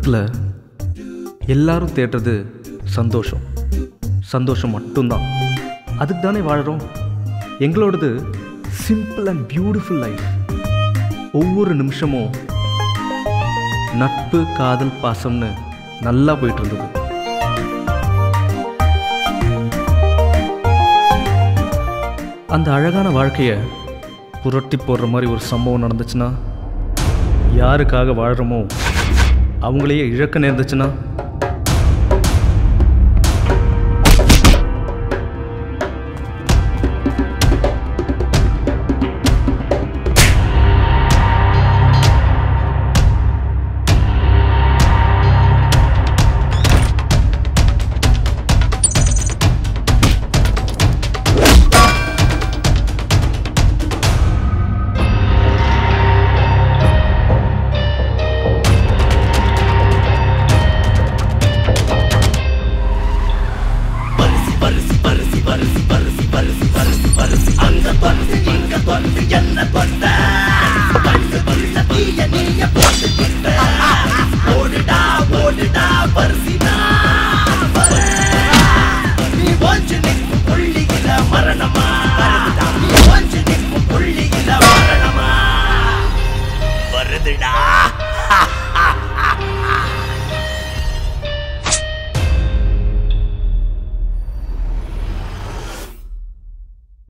உலகத்தில் எல்லாரும் தேடுறது சந்தோஷம் சந்தோஷம் மட்டும்தான் அதுக்கு தானே வாழறோம் எங்களோடது சிம்பிள் அண்ட் பியூட்டிஃபுல் லைஃப் ஒவ்வொரு நிமிஷமும் நட்பு காதல் பாசம்னு நல்லா போயிட்டு இருந்தது அந்த அழகான வாழ்க்கையை புரட்டி போடுற மாதிரி ஒரு சம்பவம் நடந்துச்சுன்னா யாருக்காக வாழறோமோ அவங்களையே இழக்க நேர்ந்துச்சுன்னா ஓடுடா ஓடுடா பரிசினா